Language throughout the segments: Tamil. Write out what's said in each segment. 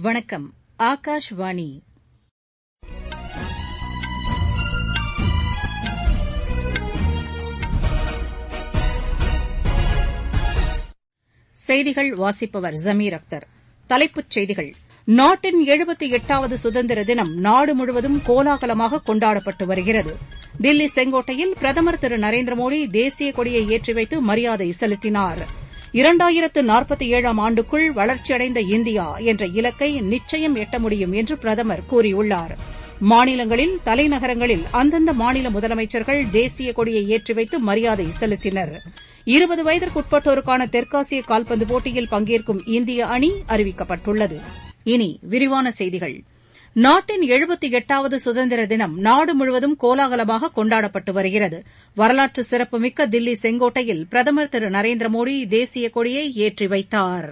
வணக்கம் ஆகாஷ்வாணி செய்திகள் வாசிப்பவர் ஜமீர் அக்தர் தலைப்புச் செய்திகள் நாட்டின் எழுபத்தி எட்டாவது சுதந்திர தினம் நாடு முழுவதும் கோலாகலமாக கொண்டாடப்பட்டு வருகிறது தில்லி செங்கோட்டையில் பிரதமர் திரு நரேந்திர மோடி தேசிய கொடியை ஏற்றி வைத்து மரியாதை செலுத்தினார் இரண்டாயிரத்து நாற்பத்தி ஏழாம் ஆண்டுக்குள் வளர்ச்சியடைந்த இந்தியா என்ற இலக்கை நிச்சயம் எட்ட முடியும் என்று பிரதமர் கூறியுள்ளார் மாநிலங்களில் தலைநகரங்களில் அந்தந்த மாநில முதலமைச்சர்கள் தேசிய கொடியை ஏற்றி வைத்து மரியாதை செலுத்தினர் இருபது வயதிற்குட்பட்டோருக்கான தெற்காசிய கால்பந்து போட்டியில் பங்கேற்கும் இந்திய அணி அறிவிக்கப்பட்டுள்ளது இனி விரிவான செய்திகள் நாட்டின் எழுபத்தி எட்டாவது சுதந்திர தினம் நாடு முழுவதும் கோலாகலமாக கொண்டாடப்பட்டு வருகிறது வரலாற்று சிறப்புமிக்க தில்லி செங்கோட்டையில் பிரதமர் திரு நரேந்திர மோடி தேசிய கொடியை ஏற்றி வைத்தார்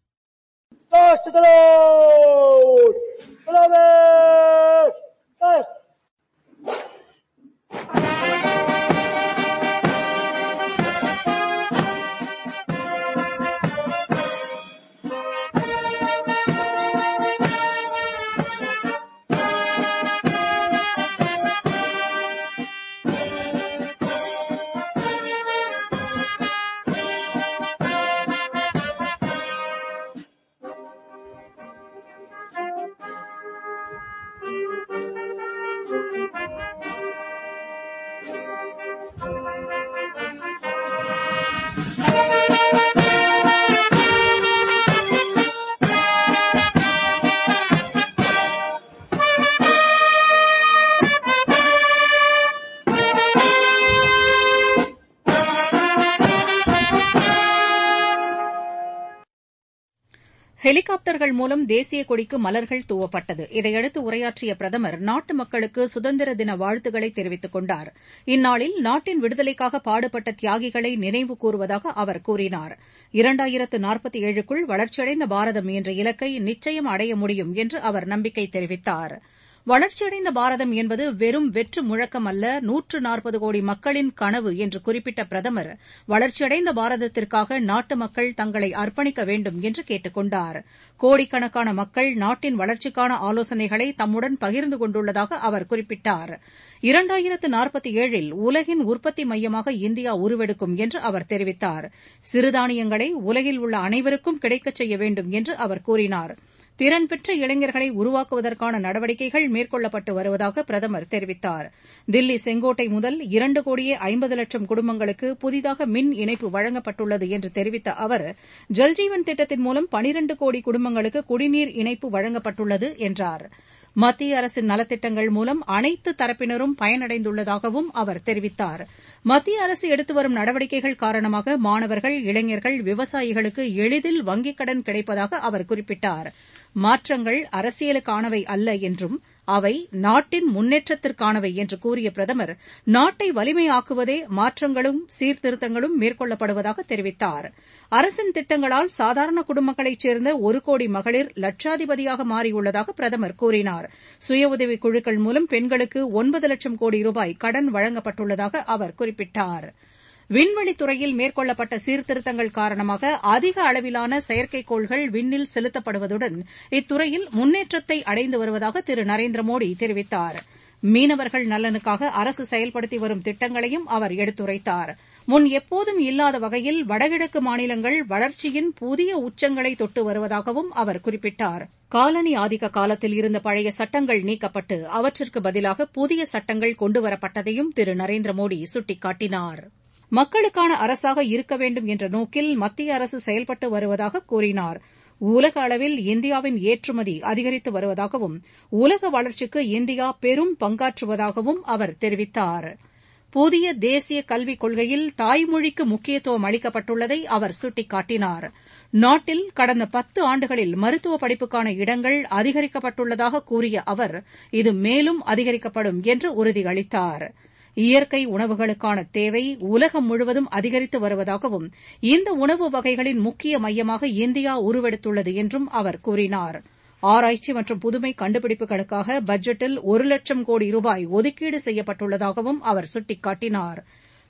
ஹெலிகாப்டர்கள் மூலம் தேசிய கொடிக்கு மலர்கள் தூவப்பட்டது இதையடுத்து உரையாற்றிய பிரதமர் நாட்டு மக்களுக்கு சுதந்திர தின வாழ்த்துக்களை தெரிவித்துக் கொண்டார் இந்நாளில் நாட்டின் விடுதலைக்காக பாடுபட்ட தியாகிகளை நினைவு கூறுவதாக அவர் கூறினார் இரண்டாயிரத்து நாற்பத்தி ஏழுக்குள் வளர்ச்சியடைந்த பாரதம் என்ற இலக்கை நிச்சயம் அடைய முடியும் என்று அவர் நம்பிக்கை தெரிவித்தாா் வளர்ச்சியடைந்த பாரதம் என்பது வெறும் வெற்று முழக்கம் அல்ல நூற்று நாற்பது கோடி மக்களின் கனவு என்று குறிப்பிட்ட பிரதமர் வளர்ச்சியடைந்த பாரதத்திற்காக நாட்டு மக்கள் தங்களை அர்ப்பணிக்க வேண்டும் என்று கேட்டுக் கொண்டார் கோடிக்கணக்கான மக்கள் நாட்டின் வளர்ச்சிக்கான ஆலோசனைகளை தம்முடன் பகிர்ந்து கொண்டுள்ளதாக அவர் குறிப்பிட்டார் இரண்டாயிரத்து நாற்பத்தி ஏழில் உலகின் உற்பத்தி மையமாக இந்தியா உருவெடுக்கும் என்று அவர் தெரிவித்தார் சிறுதானியங்களை உலகில் உள்ள அனைவருக்கும் கிடைக்கச் செய்ய வேண்டும் என்று அவர் கூறினார் திறன் பெற்ற இளைஞர்களை உருவாக்குவதற்கான நடவடிக்கைகள் மேற்கொள்ளப்பட்டு வருவதாக பிரதமர் தெரிவித்தார் தில்லி செங்கோட்டை முதல் இரண்டு கோடியே ஐம்பது லட்சம் குடும்பங்களுக்கு புதிதாக மின் இணைப்பு வழங்கப்பட்டுள்ளது என்று தெரிவித்த அவர் ஜல்ஜீவன் திட்டத்தின் மூலம் பனிரண்டு கோடி குடும்பங்களுக்கு குடிநீர் இணைப்பு வழங்கப்பட்டுள்ளது என்றார் மத்திய அரசின் நலத்திட்டங்கள் மூலம் அனைத்து தரப்பினரும் பயனடைந்துள்ளதாகவும் அவர் தெரிவித்தார் மத்திய அரசு எடுத்து வரும் நடவடிக்கைகள் காரணமாக மாணவர்கள் இளைஞர்கள் விவசாயிகளுக்கு எளிதில் வங்கிக் கடன் கிடைப்பதாக அவர் குறிப்பிட்டார் மாற்றங்கள் அரசியலுக்கானவை அல்ல என்றும் அவை நாட்டின் முன்னேற்றத்திற்கானவை என்று கூறிய பிரதமர் நாட்டை வலிமையாக்குவதே மாற்றங்களும் சீர்திருத்தங்களும் மேற்கொள்ளப்படுவதாக தெரிவித்தார் அரசின் திட்டங்களால் சாதாரண குடும்பங்களைச் சேர்ந்த ஒரு கோடி மகளிர் லட்சாதிபதியாக மாறியுள்ளதாக பிரதமர் கூறினார் சுய உதவிக் குழுக்கள் மூலம் பெண்களுக்கு ஒன்பது லட்சம் கோடி ரூபாய் கடன் வழங்கப்பட்டுள்ளதாக அவர் குறிப்பிட்டார் விண்வெளித்துறையில் மேற்கொள்ளப்பட்ட சீர்திருத்தங்கள் காரணமாக அதிக அளவிலான செயற்கைக்கோள்கள் விண்ணில் செலுத்தப்படுவதுடன் இத்துறையில் முன்னேற்றத்தை அடைந்து வருவதாக திரு நரேந்திர மோடி தெரிவித்தார் மீனவர்கள் நலனுக்காக அரசு செயல்படுத்தி வரும் திட்டங்களையும் அவர் எடுத்துரைத்தார் முன் எப்போதும் இல்லாத வகையில் வடகிழக்கு மாநிலங்கள் வளர்ச்சியின் புதிய உச்சங்களை தொட்டு வருவதாகவும் அவர் குறிப்பிட்டார் காலனி ஆதிக்க காலத்தில் இருந்த பழைய சட்டங்கள் நீக்கப்பட்டு அவற்றிற்கு பதிலாக புதிய சட்டங்கள் கொண்டுவரப்பட்டதையும் திரு நரேந்திர மோடி சுட்டிக்காட்டினார் மக்களுக்கான அரசாக இருக்க வேண்டும் என்ற நோக்கில் மத்திய அரசு செயல்பட்டு வருவதாக கூறினார் உலக அளவில் இந்தியாவின் ஏற்றுமதி அதிகரித்து வருவதாகவும் உலக வளர்ச்சிக்கு இந்தியா பெரும் பங்காற்றுவதாகவும் அவர் தெரிவித்தார் புதிய தேசிய கல்விக் கொள்கையில் தாய்மொழிக்கு முக்கியத்துவம் அளிக்கப்பட்டுள்ளதை அவர் சுட்டிக்காட்டினார் நாட்டில் கடந்த பத்து ஆண்டுகளில் மருத்துவ படிப்புக்கான இடங்கள் அதிகரிக்கப்பட்டுள்ளதாக கூறிய அவர் இது மேலும் அதிகரிக்கப்படும் என்று உறுதியளித்தாா் இயற்கை உணவுகளுக்கான தேவை உலகம் முழுவதும் அதிகரித்து வருவதாகவும் இந்த உணவு வகைகளின் முக்கிய மையமாக இந்தியா உருவெடுத்துள்ளது என்றும் அவர் கூறினார் ஆராய்ச்சி மற்றும் புதுமை கண்டுபிடிப்புகளுக்காக பட்ஜெட்டில் ஒரு லட்சம் கோடி ரூபாய் ஒதுக்கீடு செய்யப்பட்டுள்ளதாகவும் அவர் சுட்டிக்காட்டினார்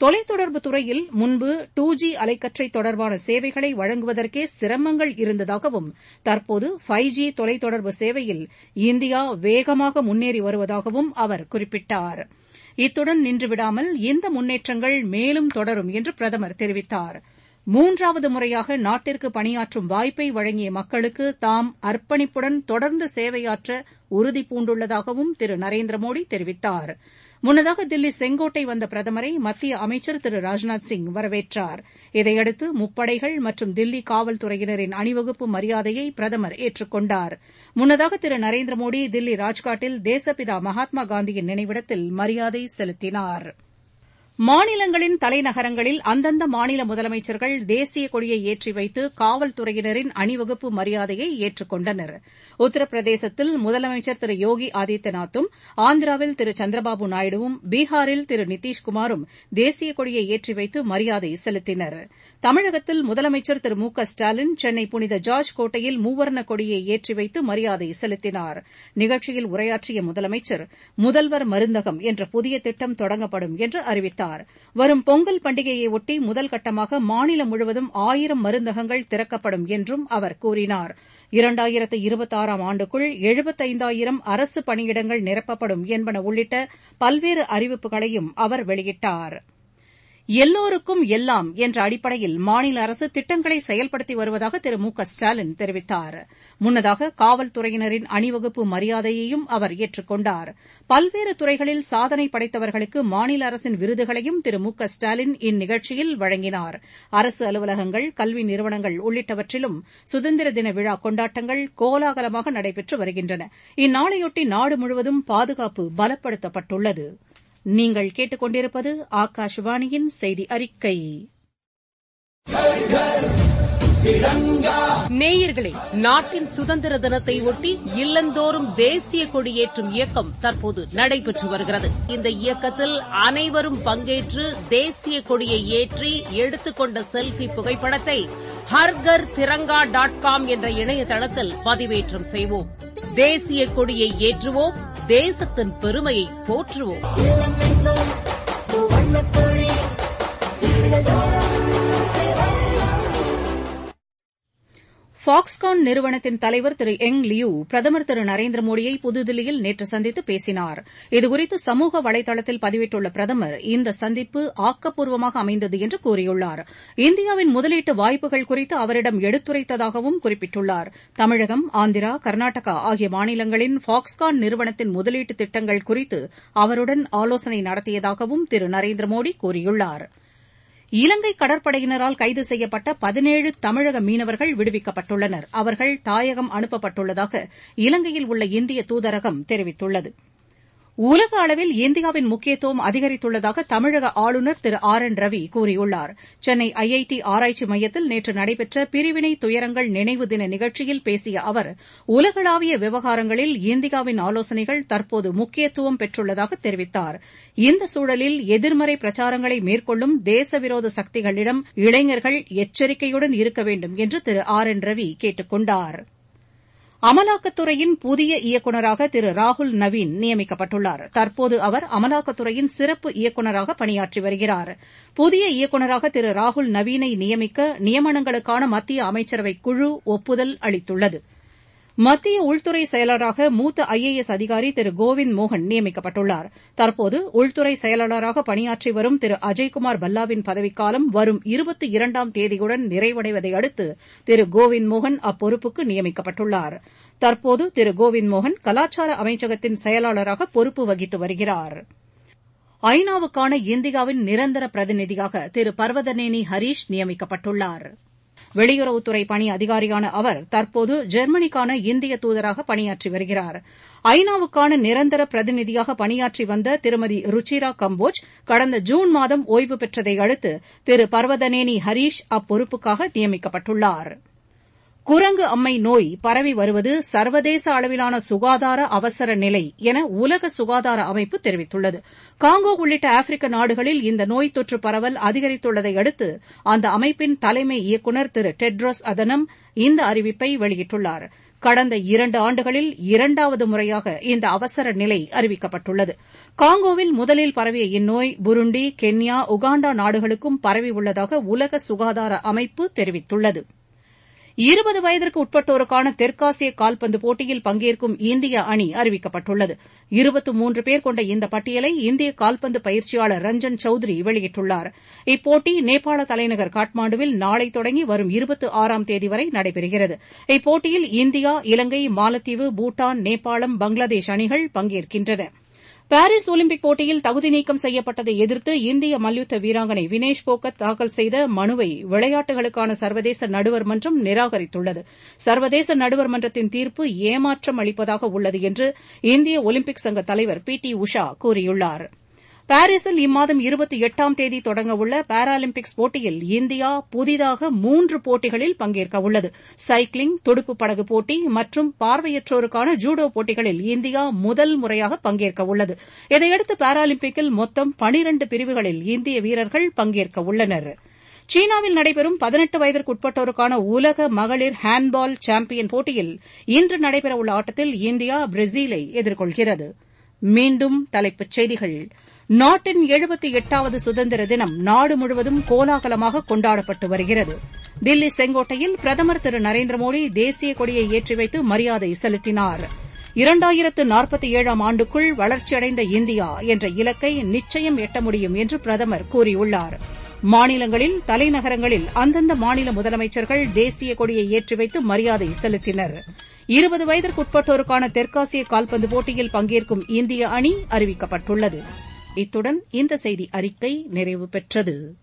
தொலைத்தொடர்பு துறையில் முன்பு டூ ஜி அலைக்கற்றை தொடர்பான சேவைகளை வழங்குவதற்கே சிரமங்கள் இருந்ததாகவும் தற்போது ஃபைவ் ஜி தொலைத்தொடர்பு சேவையில் இந்தியா வேகமாக முன்னேறி வருவதாகவும் அவர் குறிப்பிட்டார் இத்துடன் நின்றுவிடாமல் இந்த முன்னேற்றங்கள் மேலும் தொடரும் என்று பிரதமர் தெரிவித்தார் மூன்றாவது முறையாக நாட்டிற்கு பணியாற்றும் வாய்ப்பை வழங்கிய மக்களுக்கு தாம் அர்ப்பணிப்புடன் தொடர்ந்து சேவையாற்ற உறுதிபூண்டுள்ளதாகவும் திரு நரேந்திர மோடி தெரிவித்தார் முன்னதாக தில்லி செங்கோட்டை வந்த பிரதமரை மத்திய அமைச்சர் திரு ராஜ்நாத் சிங் வரவேற்றார் இதையடுத்து முப்படைகள் மற்றும் தில்லி காவல்துறையினரின் அணிவகுப்பு மரியாதையை பிரதமர் ஏற்றுக் கொண்டார் முன்னதாக திரு நரேந்திர மோடி தில்லி ராஜ்காட்டில் தேசப்பிதா மகாத்மா காந்தியின் நினைவிடத்தில் மரியாதை செலுத்தினார் மாநிலங்களின் தலைநகரங்களில் அந்தந்த மாநில முதலமைச்சர்கள் தேசிய கொடியை ஏற்றி வைத்து காவல்துறையினரின் அணிவகுப்பு மரியாதையை ஏற்றுக் கொண்டனர் உத்தரப்பிரதேசத்தில் முதலமைச்சர் திரு யோகி ஆதித்யநாத்தும் ஆந்திராவில் திரு சந்திரபாபு நாயுடுவும் பீகாரில் திரு நிதிஷ்குமாரும் தேசிய கொடியை ஏற்றி வைத்து மரியாதை செலுத்தினர் தமிழகத்தில் முதலமைச்சர் திரு மு க ஸ்டாலின் சென்னை புனித ஜார்ஜ் கோட்டையில் மூவர்ண கொடியை ஏற்றி வைத்து மரியாதை செலுத்தினார் நிகழ்ச்சியில் உரையாற்றிய முதலமைச்சர் முதல்வர் மருந்தகம் என்ற புதிய திட்டம் தொடங்கப்படும் என்று அறிவித்தார் வரும் பொங்கல் பண்டிகையையொட்டி முதல் கட்டமாக மாநிலம் முழுவதும் ஆயிரம் மருந்தகங்கள் திறக்கப்படும் என்றும் அவர் கூறினார் இரண்டாயிரத்து இருபத்தாறாம் ஆண்டுக்குள் எழுபத்தைந்தாயிரம் அரசு பணியிடங்கள் நிரப்பப்படும் என்பன உள்ளிட்ட பல்வேறு அறிவிப்புகளையும் அவர் வெளியிட்டார் எல்லோருக்கும் எல்லாம் என்ற அடிப்படையில் மாநில அரசு திட்டங்களை செயல்படுத்தி வருவதாக திரு மு க ஸ்டாலின் தெரிவித்தார் முன்னதாக காவல்துறையினரின் அணிவகுப்பு மரியாதையையும் அவர் ஏற்றுக் கொண்டார் பல்வேறு துறைகளில் சாதனை படைத்தவர்களுக்கு மாநில அரசின் விருதுகளையும் திரு மு க ஸ்டாலின் இந்நிகழ்ச்சியில் வழங்கினார் அரசு அலுவலகங்கள் கல்வி நிறுவனங்கள் உள்ளிட்டவற்றிலும் சுதந்திர தின விழா கொண்டாட்டங்கள் கோலாகலமாக நடைபெற்று வருகின்றன இந்நாளையொட்டி நாடு முழுவதும் பாதுகாப்பு பலப்படுத்தப்பட்டுள்ளது நீங்கள் கேட்டுக்கொண்டிருப்பது ஆகாஷவாணியின் செய்தி அறிக்கை நேயர்களே நாட்டின் சுதந்திர தினத்தை ஒட்டி இல்லந்தோறும் தேசிய கொடியேற்றும் இயக்கம் தற்போது நடைபெற்று வருகிறது இந்த இயக்கத்தில் அனைவரும் பங்கேற்று தேசிய கொடியை ஏற்றி எடுத்துக்கொண்ட செல்பி புகைப்படத்தை ஹர்கர் திரங்கா டாட் காம் என்ற இணையதளத்தில் பதிவேற்றம் செய்வோம் தேசிய கொடியை ஏற்றுவோம் தேசத்தின் பெருமையை போற்றுவோம் ஃபாக்ஸ்கான் நிறுவனத்தின் தலைவர் திரு எங் லியூ பிரதமர் திரு நரேந்திர மோடியை புதுதில்லியில் நேற்று சந்தித்து பேசினார் இதுகுறித்து சமூக வலைதளத்தில் பதிவிட்டுள்ள பிரதமர் இந்த சந்திப்பு ஆக்கப்பூர்வமாக அமைந்தது என்று கூறியுள்ளார் இந்தியாவின் முதலீட்டு வாய்ப்புகள் குறித்து அவரிடம் எடுத்துரைத்ததாகவும் குறிப்பிட்டுள்ளார் தமிழகம் ஆந்திரா கர்நாடகா ஆகிய மாநிலங்களின் ஃபாக்ஸ்கான் நிறுவனத்தின் முதலீட்டு திட்டங்கள் குறித்து அவருடன் ஆலோசனை நடத்தியதாகவும் திரு நரேந்திர மோடி கூறியுள்ளாா் இலங்கை கடற்படையினரால் கைது செய்யப்பட்ட பதினேழு தமிழக மீனவர்கள் விடுவிக்கப்பட்டுள்ளனர் அவர்கள் தாயகம் அனுப்பப்பட்டுள்ளதாக இலங்கையில் உள்ள இந்திய தூதரகம் தெரிவித்துள்ளது உலக அளவில் இந்தியாவின் முக்கியத்துவம் அதிகரித்துள்ளதாக தமிழக ஆளுநர் திரு ஆர் என் ரவி கூறியுள்ளார் சென்னை ஐஐடி ஆராய்ச்சி மையத்தில் நேற்று நடைபெற்ற பிரிவினை துயரங்கள் நினைவு தின நிகழ்ச்சியில் பேசிய அவர் உலகளாவிய விவகாரங்களில் இந்தியாவின் ஆலோசனைகள் தற்போது முக்கியத்துவம் பெற்றுள்ளதாக தெரிவித்தார் இந்த சூழலில் எதிர்மறை பிரச்சாரங்களை மேற்கொள்ளும் தேசவிரோத சக்திகளிடம் இளைஞர்கள் எச்சரிக்கையுடன் இருக்க வேண்டும் என்று திரு ஆர் என் ரவி கேட்டுக் கொண்டாா் அமலாக்கத்துறையின் புதிய இயக்குநராக திரு ராகுல் நவீன் நியமிக்கப்பட்டுள்ளார் தற்போது அவர் அமலாக்கத்துறையின் சிறப்பு இயக்குநராக பணியாற்றி வருகிறார் புதிய இயக்குநராக திரு ராகுல் நவீனை நியமிக்க நியமனங்களுக்கான மத்திய அமைச்சரவைக் குழு ஒப்புதல் அளித்துள்ளது மத்திய உள்துறை செயலராக மூத்த ஐ ஏ எஸ் அதிகாரி திரு கோவிந்த் மோகன் நியமிக்கப்பட்டுள்ளார் தற்போது உள்துறை செயலாளராக பணியாற்றி வரும் திரு அஜய்குமார் பல்லாவின் பதவிக்காலம் வரும் இருபத்தி இரண்டாம் தேதியுடன் நிறைவடைவதை அடுத்து திரு கோவிந்த் மோகன் அப்பொறுப்புக்கு நியமிக்கப்பட்டுள்ளார் தற்போது திரு கோவிந்த் மோகன் கலாச்சார அமைச்சகத்தின் செயலாளராக பொறுப்பு வகித்து வருகிறார் ஐநாவுக்கான இந்தியாவின் நிரந்தர பிரதிநிதியாக திரு பர்வதனேனி ஹரீஷ் நியமிக்கப்பட்டுள்ளாா் வெளியுறவுத்துறை பணி அதிகாரியான அவர் தற்போது ஜெர்மனிக்கான இந்திய தூதராக பணியாற்றி வருகிறார் ஐநாவுக்கான நிரந்தர பிரதிநிதியாக பணியாற்றி வந்த திருமதி ருச்சிரா கம்போஜ் கடந்த ஜூன் மாதம் ஓய்வு பெற்றதை அடுத்து திரு பர்வதனேனி ஹரீஷ் அப்பொறுப்புக்காக நியமிக்கப்பட்டுள்ளாா் குரங்கு அம்மை நோய் பரவி வருவது சர்வதேச அளவிலான சுகாதார அவசர நிலை என உலக சுகாதார அமைப்பு தெரிவித்துள்ளது காங்கோ உள்ளிட்ட ஆப்பிரிக்க நாடுகளில் இந்த நோய் தொற்று பரவல் அதிகரித்துள்ளதை அடுத்து அந்த அமைப்பின் தலைமை இயக்குநர் திரு டெட்ரோஸ் அதனம் இந்த அறிவிப்பை வெளியிட்டுள்ளார் கடந்த இரண்டு ஆண்டுகளில் இரண்டாவது முறையாக இந்த அவசர நிலை அறிவிக்கப்பட்டுள்ளது காங்கோவில் முதலில் பரவிய இந்நோய் புருண்டி கென்யா உகாண்டா நாடுகளுக்கும் பரவியுள்ளதாக உலக சுகாதார அமைப்பு தெரிவித்துள்ளது இருபது வயதிற்கு உட்பட்டோருக்கான தெற்காசிய கால்பந்து போட்டியில் பங்கேற்கும் இந்திய அணி அறிவிக்கப்பட்டுள்ளது இருபத்து மூன்று பேர் கொண்ட இந்த பட்டியலை இந்திய கால்பந்து பயிற்சியாளர் ரஞ்சன் சௌத்ரி வெளியிட்டுள்ளார் இப்போட்டி நேபாள தலைநகர் காட்மாண்டுவில் நாளை தொடங்கி வரும் இருபத்தி ஆறாம் தேதி வரை நடைபெறுகிறது இப்போட்டியில் இந்தியா இலங்கை மாலத்தீவு பூட்டான் நேபாளம் பங்களாதேஷ் அணிகள் பங்கேற்கின்றன பாரீஸ் ஒலிம்பிக் போட்டியில் தகுதி நீக்கம் செய்யப்பட்டதை எதிர்த்து இந்திய மல்யுத்த வீராங்கனை வினேஷ் போகத் தாக்கல் செய்த மனுவை விளையாட்டுகளுக்கான சர்வதேச நடுவர் மன்றம் நிராகரித்துள்ளது சர்வதேச நடுவர் மன்றத்தின் தீர்ப்பு ஏமாற்றம் அளிப்பதாக உள்ளது என்று இந்திய ஒலிம்பிக் சங்க தலைவர் பி டி உஷா கூறியுள்ளாா் பாரீசில் இம்மாதம் இருபத்தி எட்டாம் தேதி தொடங்கவுள்ள பாராலிம்பிக்ஸ் போட்டியில் இந்தியா புதிதாக மூன்று போட்டிகளில் பங்கேற்கவுள்ளது சைக்கிளிங் துடுப்பு படகு போட்டி மற்றும் பார்வையற்றோருக்கான ஜூடோ போட்டிகளில் இந்தியா முதல் முறையாக பங்கேற்கவுள்ளது இதையடுத்து பாராலிம்பிக்கில் மொத்தம் பனிரண்டு பிரிவுகளில் இந்திய வீரர்கள் பங்கேற்கவுள்ளனர் சீனாவில் நடைபெறும் பதினெட்டு வயதிற்குட்பட்டோருக்கான உலக மகளிர் ஹேண்ட்பால் சாம்பியன் போட்டியில் இன்று நடைபெறவுள்ள ஆட்டத்தில் இந்தியா பிரேசிலை எதிர்கொள்கிறது மீண்டும் தலைப்புச் செய்திகள் நாட்டின் எழுபத்தி எட்டாவது சுதந்திர தினம் நாடு முழுவதும் கோலாகலமாக கொண்டாடப்பட்டு வருகிறது தில்லி செங்கோட்டையில் பிரதமர் திரு நரேந்திர மோடி தேசிய கொடியை ஏற்றி வைத்து மரியாதை செலுத்தினார் இரண்டாயிரத்து நாற்பத்தி ஏழாம் ஆண்டுக்குள் வளர்ச்சியடைந்த இந்தியா என்ற இலக்கை நிச்சயம் எட்ட முடியும் என்று பிரதமர் கூறியுள்ளார் மாநிலங்களில் தலைநகரங்களில் அந்தந்த மாநில முதலமைச்சர்கள் தேசிய கொடியை ஏற்றி வைத்து மரியாதை செலுத்தினர் இருபது வயதிற்குட்பட்டோருக்கான தெற்காசிய கால்பந்து போட்டியில் பங்கேற்கும் இந்திய அணி அறிவிக்கப்பட்டுள்ளது இத்துடன் இந்த செய்தி அறிக்கை நிறைவு பெற்றது